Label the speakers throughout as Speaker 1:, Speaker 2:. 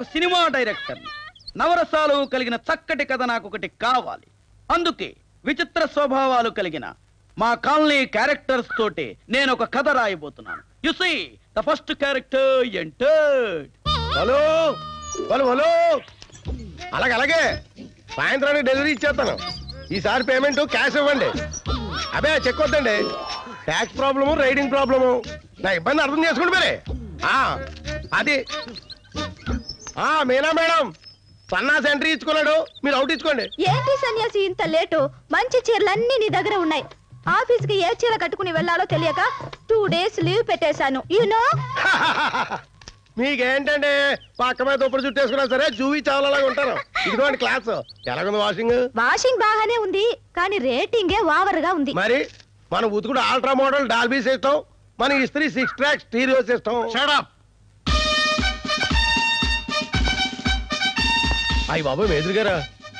Speaker 1: ఒక cinema director నవరసాలు కలిగిన చక్కటి కథ నాకు ఒకటి కావాలి అందుకే విచిత్ర స్వభావాలు కలిగిన మా కాలనీ క్యారెక్టర్స్ తోటి నేను ఒక కథ రాయబోతున్నాను you see the first character entered
Speaker 2: hello hello hello అలాగే అలాగే సాయంత్రానికి డెలివరీ ఇచ్చేస్తాను ఈసారి పేమెంట్ క్యాష్ ఇవ్వండి అదే చెక్ వద్దండి ట్యాక్స్ ప్రాబ్లము రైడింగ్ ప్రాబ్లము నా ఇబ్బంది అర్థం చేసుకోండి మరి ఆ, అది ఆ, మీనా మేడం సన్నాసి ఎంట్రీ ఇచ్చుకున్నాడు మీరు అవుట్ ఇచ్చుకోండి
Speaker 3: ఏంటి సన్యాసి ఇంత లేటు మంచి చీరలన్నీ నీ దగ్గర ఉన్నాయి ఆఫీస్ కి ఏ చీర కట్టుకుని వెళ్ళాలో తెలియక టూ డేస్ లీవ్ పెట్టేశాను యూనో
Speaker 2: మీకేంటండి పక్క మీద దుప్పటి చుట్టేసుకున్నా సరే జూవి చావలాగా ఉంటారు ఇదిగోండి క్లాస్ ఎలాగుంది వాషింగ్
Speaker 3: వాషింగ్ బాగానే ఉంది కానీ రేటింగే ఓవర్ గా ఉంది
Speaker 2: మరి మన ఉతుకుడు ఆల్ట్రా మోడల్ డాల్బీ సిస్టమ్ మన ఇస్త్రీ six track stereo system
Speaker 4: shut up
Speaker 2: అయ్యి బాబు మేదురు గారా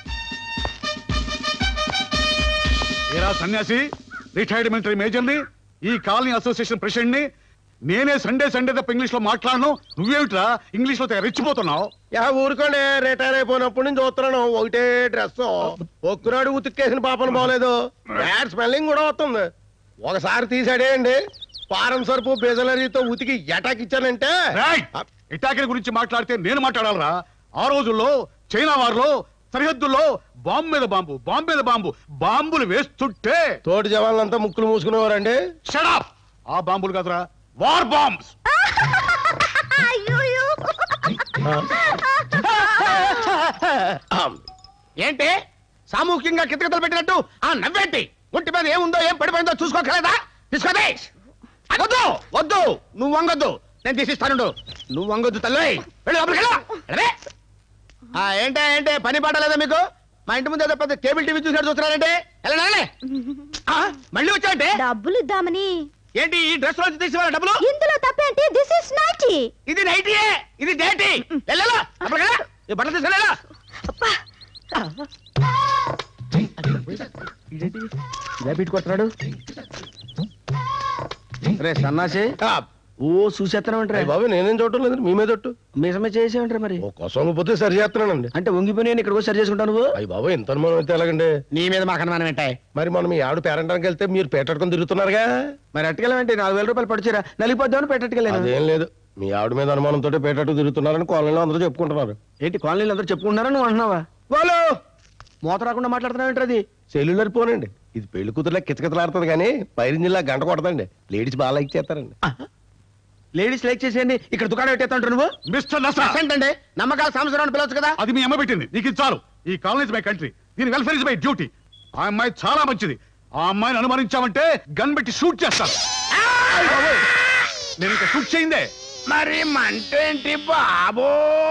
Speaker 4: ఏరా సన్యాసి రిటైర్డ్ మిలిటరీ మేజర్ని ఈ కాలనీ అసోసియేషన్ ప్రెసిడెంట్ ని నేనే సండే సండే తప్ప ఇంగ్లీష్ లో మాట్లాడను నువ్వేమిట్రా ఇంగ్లీష్ లో తెగ రెచ్చిపోతున్నావు
Speaker 2: యా ఊరుకోండి రిటైర్ అయిపోయినప్పటి నుంచి చూస్తున్నాను ఒకటే డ్రెస్ ఒక్కనాడు ఉతికేసిన పాపను బాగలేదు బ్యాడ్ స్మెల్లింగ్ కూడా వస్తుంది ఒకసారి తీసాడేయండి పారం సరుపు బెజలరీతో ఉతికి ఎటాక్ ఇచ్చానంటే
Speaker 4: రేయ్! ఇటాకిల గురించి మాట్లాడితే నేను మాట్లాడాలరా ఆ రోజుల్లో చైనా వారిలో సరిహద్దుల్లో బాంబు మీద బాంబు బాంబు మీద బాంబు బాంబులు వేస్తుంటే
Speaker 2: తోటి జవాన్లంతా ముక్కులు మూసుకునేవారండి
Speaker 4: షడప్ ఆ బాంబులు కాదురా వార్ బాంబ్స్
Speaker 3: అయ్యోయ్యో.
Speaker 2: ఏంటి సామూహికంగా కితకితలు పెట్టినట్టు ఆ నవ్వేంటి ఒంటి మీద ఏముందో ఏం పడిపోయిందో చూసుకోకలేదా తీసుకోదే వద్దు వద్దు నువ్వు వంగొద్దు నేను తీసిస్తాను నువ్వు వంగొద్దు తల్లి వెళ్ళు లోపలికి వెళ్ళు. వెళ్ళవే. ఆ, ఏంటే ఏంటే పని పాట లేదా మీకు మా ఇంటి ముందు ఏదో పెద్ద కేబుల్ టీవీ చూసినట్టు చూస్తున్నారంటే వెళ్ళండి, వెళ్ళండి. ఆ, మళ్ళీ వచ్చాయంటే
Speaker 3: డబ్బులు ఇద్దామని
Speaker 2: ఏంటి ఈ డ్రెస్ లో తీసి డబ్బులు
Speaker 3: ఇందులో తప్పేంటి దిస్ ఇస్ నాటి
Speaker 2: ఇది నైటీయే ఇది డేటీ వెళ్ళలా అప్పుడు కదా ఈ బట్టలు తీసుకెళ్ళా
Speaker 5: ఇలా పెట్టి కొడుతున్నాడు రే సన్నాసి ఓ చూసేస్తానంటారా
Speaker 2: బాబు నేనేం చూడటం లేదు మీ మీద ఒట్టు.
Speaker 5: మీసమే చేసేమంటారా మరి
Speaker 2: ఓ కోసం పోతే సరి చేస్తున్నానండి
Speaker 5: అంటే వంగిపోయి నేను ఇక్కడ సరి చేసుకుంటాను నువ్వు
Speaker 2: అయ్యి బాబు ఎంత అనుమానం అయితే ఎలాగండి
Speaker 5: నీ మీద మాకు అనుమానం ఏంటాయి
Speaker 2: మరి మనం మీ ఆవిడ పేరంటానికి వెళ్తే మీరు పేటట్టుకొని తిరుగుతున్నారుగా
Speaker 5: మరి అట్టుకెళ్ళమంటే నాలుగు వేల రూపాయలు పడిచారా నలిపోద్దామని పెట్టట్టుకెళ్ళాను
Speaker 2: అదేం లేదు మీ ఆవిడ మీద అనుమానంతో పేటట్టు తిరుగుతున్నారని కాలనీలో అందరూ చెప్పుకుంటున్నారు
Speaker 5: ఏంటి కాలనీలు అందరూ చెప్పుకుంటున్నారా నువ్వు అంటున్నావా వాళ్ళు మూత రాకుండా మాట్లాడుతున్నావు ఏంటి అది
Speaker 2: సెల్యులర్ ఫోన్ అండి ఇది పెళ్లి కూతురులా కిచకిచలాడుతుంది కానీ పైరింజిల్లా గంట కొడతండి లేడీస్ బాగా లైక్ చేస్తారండి
Speaker 5: లేడీస్ లైక్ చేసేయండి ఇక్కడ దుకాణం పెట్టేస్తాంటారు నువ్వు
Speaker 4: మిస్టర్ నసా
Speaker 2: ఏంటండి నమ్మకాల సంవత్సరం పిలవచ్చు కదా
Speaker 4: అది మీ అమ్మ పెట్టింది నీకు ఇది చాలు ఈ కాలనీ మై కంట్రీ దీని వెల్ఫేర్ ఇస్ మై డ్యూటీ ఆ అమ్మాయి చాలా మంచిది ఆ అమ్మాయిని అనుమానించామంటే గన్ పెట్టి షూట్ చేస్తాను నేను ఇంకా షూట్ చేయిందే
Speaker 2: మరి మంటేంటి బాబో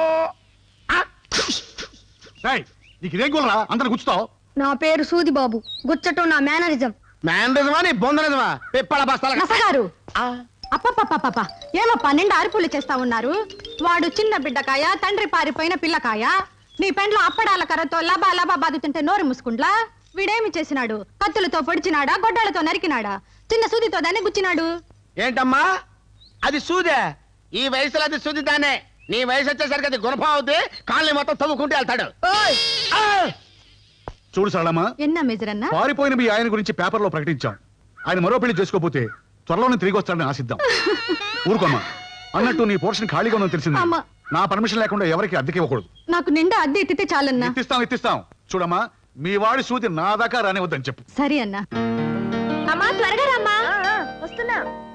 Speaker 4: రేయ్, నీకు ఇదేం గోలరా అందరు గుచ్చుతావు
Speaker 3: నా పేరు సూది బాబు గుచ్చటం నా మేనరిజం
Speaker 2: మేనరిజమా నీ బొందరిజమా పిప్పల బస్తాల
Speaker 3: నసగారు అప్పప్పప్పప్ప ఏమో పన్నెండు అరుపులు చేస్తా ఉన్నారు వాడు చిన్న బిడ్డకాయ తండ్రి పారిపోయిన పిల్లకాయ నీ పెండ్లో అప్పడాల కర్రతో లబా లబా బాదుతుంటే నోరు ముసుకుండ్లా వీడేమి చేసినాడు కత్తులతో పొడిచినాడా గొడ్డలతో నరికినాడా చిన్న సూదితో దాన్ని గుచ్చినాడు
Speaker 2: ఏంటమ్మా అది సూదే ఈ వయసులో అది సూది దానే నీ వయసు వచ్చేసరికి అది గుణపం అవుద్ది కాళ్ళని మొత్తం తవ్వుకుంటూ వెళ్తాడు ఆ!
Speaker 4: చూడు సరళమ్మా
Speaker 3: ఎన్న మెజరన్నా
Speaker 4: పారిపోయిన మీ ఆయన గురించి పేపర్లో ప్రకటించాం ఆయన మరో పెళ్లి చేసుకోపోతే త్వరలోనే తిరిగి వస్తాడని ఆశిద్దాం ఊరుకోమ్మా అన్నట్టు నీ పోర్షన్ ఖాళీగా ఉందని తెలిసింది
Speaker 3: అమ్మా.
Speaker 4: నా పర్మిషన్ లేకుండా ఎవరికి అద్దెకి ఇవ్వకూడదు
Speaker 3: నాకు నిండా అద్దె ఎత్తితే చాలన్నా
Speaker 4: ఎత్తిస్తాం ఎత్తిస్తాం చూడమ్మా మీ వాడి సూది నా దాకా రానివద్దని చెప్పు
Speaker 3: సరే అన్నా అమ్మా త్వరగా రమ్మా వస్తున్నా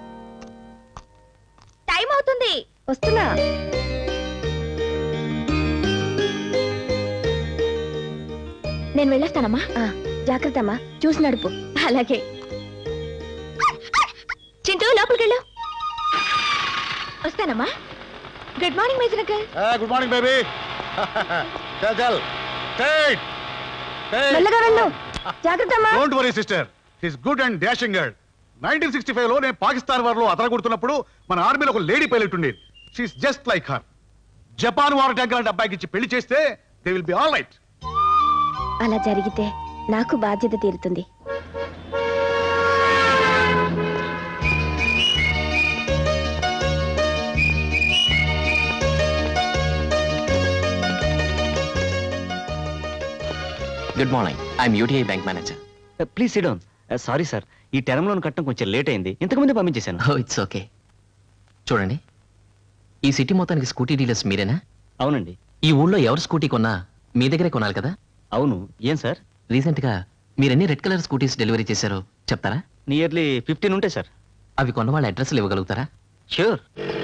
Speaker 3: టైం అవుతుంది వస్తున్నా నేను వెళ్ళొస్తానమ్మా జాగ్రత్త అమ్మా చూసి నడుపు అలాగే చింటూ లోపలికి వెళ్ళు వస్తానమ్మా good morning major uncle
Speaker 2: good morning baby చల్ చల్ స్ట్రైట్
Speaker 3: మెల్లగా వెళ్ళు జాగ్రత్త అమ్మా
Speaker 4: don't worry sister his good and dashing girl nineteen sixty five లో నేను పాకిస్తాన్ వారిలో అతరగొడుతున్నప్పుడు మన ఆర్మీలో ఒక లేడీ పైలట్ ఉండేది she's just like her Japan war tank లాంటి అబ్బాయికి ఇచ్చి పెళ్లి చేస్తే they will be all right
Speaker 3: అలా జరిగితే నాకు బాధ్యత తీరుతుంది
Speaker 6: good morning I'm UTI bank manager
Speaker 7: please sit down sorry sir ఈ టర్మ్ లోన్ కట్టడం కొంచెం లేట్ అయింది ఇంతకుముందే పంపించేశాను
Speaker 6: ఓ ఇట్స్ ఓకే చూడండి ఈ సిటీ మొత్తానికి స్కూటీ డీలర్స్ మీరేనా
Speaker 7: అవునండి
Speaker 6: ఈ ఊళ్ళో ఎవరు స్కూటీ కొన్నా మీ దగ్గరే కొనాలి కదా
Speaker 7: అవును ఏం సార్
Speaker 6: రీసెంట్ గా మీరు ఎన్ని రెడ్ కలర్ స్కూటీస్ డెలివరీ చేశారో చెప్తారా
Speaker 7: నియర్లీ ఫిఫ్టీన్ ఉంటాయి సార్
Speaker 6: అవి కొన్న వాళ్ళ అడ్రస్లు ఇవ్వగలుగుతారా
Speaker 7: షూర్